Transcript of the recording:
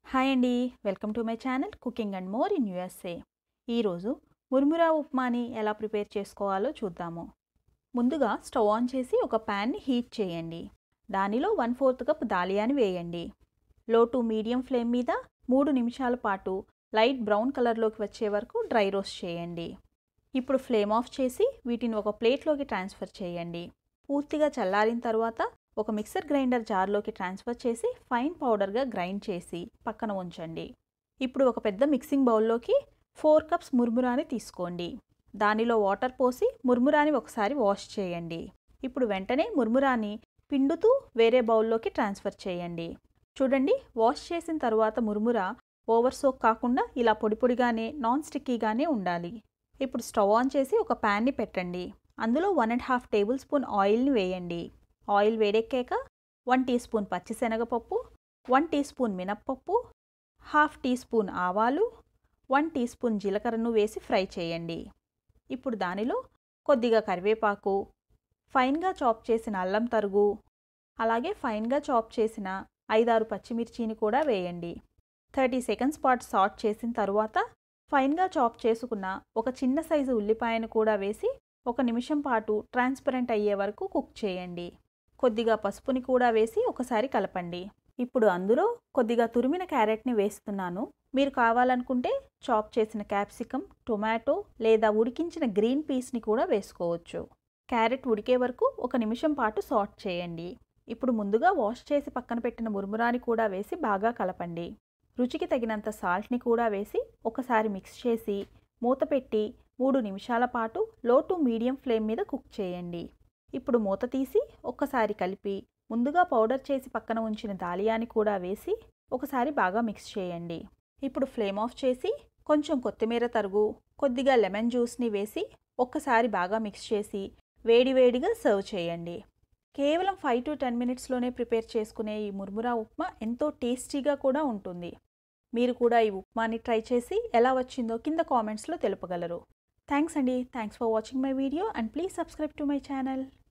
hi అండి welcome to my channel cooking and more in USA ఈరోజు మురుమురా ఉప్మాని ఎలా ప్రిపేర్ చేసుకోవాలో చూద్దాము ముందుగా స్టవ్ ఆన్ చేసి ఒక ప్యాన్ని హీట్ చేయండి దానిలో వన్ ఫోర్త్ కప్ దాలియాని వేయండి లో టు మీడియం ఫ్లేమ్ మీద మూడు నిమిషాల పాటు లైట్ బ్రౌన్ కలర్లోకి వచ్చే వరకు డ్రై రోస్ట్ చేయండి ఇప్పుడు ఫ్లేమ్ ఆఫ్ చేసి వీటిని ఒక ప్లేట్లోకి ట్రాన్స్ఫర్ చేయండి పూర్తిగా చల్లారిన తర్వాత ఒక మిక్సర్ గ్రైండర్ జార్లోకి ట్రాన్స్ఫర్ చేసి ఫైన్ పౌడర్గా గ్రైండ్ చేసి పక్కన ఉంచండి ఇప్పుడు ఒక పెద్ద మిక్సింగ్ బౌల్లోకి ఫోర్ కప్స్ మురుమురాని తీసుకోండి దానిలో వాటర్ పోసి మురుమురాని ఒకసారి వాష్ చేయండి ఇప్పుడు వెంటనే మురుమురాని పిండుతూ వేరే బౌల్లోకి ట్రాన్స్ఫర్ చేయండి చూడండి వాష్ చేసిన తర్వాత మురుముర ఓవర్ సోక్ కాకుండా ఇలా పొడి పొడిగానే నాన్ స్టిక్కీగానే ఉండాలి ఇప్పుడు స్టవ్ ఆన్ చేసి ఒక ప్యాన్ని పెట్టండి అందులో one and half tablespoon ఆయిల్ని వేయండి ఆయిల్ వేడెక్కాక వన్ టీ స్పూన్ పచ్చిశనగపప్పు వన్ టీ స్పూన్ మినప్పప్పు హాఫ్ టీ స్పూన్ ఆవాలు వన్ టీ స్పూన్ జీలకర్రను వేసి ఫ్రై చేయండి ఇప్పుడు దానిలో కొద్దిగా కరివేపాకు ఫైన్గా చాప్ చేసిన అల్లం తరుగు అలాగే ఫైన్గా చాప్ చేసిన ఐదారు పచ్చిమిర్చిని కూడా వేయండి థర్టీ సెకండ్స్ పాటు సాట్ చేసిన తరువాత ఫైన్గా చాప్ చేసుకున్న ఒక చిన్న సైజు ఉల్లిపాయను కూడా వేసి ఒక నిమిషం పాటు ట్రాన్స్పరెంట్ అయ్యే వరకు కుక్ చేయండి కొద్దిగా పసుపుని కూడా వేసి ఒకసారి కలపండి ఇప్పుడు అందులో కొద్దిగా తురిమిన క్యారెట్ని వేస్తున్నాను మీరు కావాలనుకుంటే చాప్ చేసిన క్యాప్సికమ్ టొమాటో లేదా ఉడికించిన గ్రీన్ పీస్ని కూడా వేసుకోవచ్చు క్యారెట్ ఉడికే వరకు ఒక నిమిషం పాటు సాట్ చేయండి ఇప్పుడు ముందుగా వాష్ చేసి పక్కన పెట్టిన మురుమురాని కూడా వేసి బాగా కలపండి రుచికి తగినంత సాల్ట్ని కూడా వేసి ఒకసారి మిక్స్ చేసి మూత పెట్టి మూడు నిమిషాల పాటు లో టు మీడియం ఫ్లేమ్ మీద కుక్ చేయండి ఇప్పుడు మూత తీసి ఒక్కసారి కలిపి ముందుగా పౌడర్ చేసి పక్కన ఉంచిన దాలియాని కూడా వేసి ఒకసారి బాగా మిక్స్ చేయండి ఇప్పుడు ఫ్లేమ్ ఆఫ్ చేసి కొంచెం కొత్తిమీర తరుగు కొద్దిగా లెమన్ జ్యూస్ని వేసి ఒక్కసారి బాగా మిక్స్ చేసి వేడివేడిగా సర్వ్ చేయండి కేవలం ఫైవ్ టు టెన్ మినిట్స్లోనే ప్రిపేర్ చేసుకునే ఈ ముర్మురా ఉప్మా ఎంతో టేస్టీగా కూడా ఉంటుంది మీరు కూడా ఈ ఉప్మాని ట్రై చేసి ఎలా వచ్చిందో కింద కామెంట్స్లో తెలుపగలరు థ్యాంక్స్ అండి thanks for watching my video and please subscribe to my channel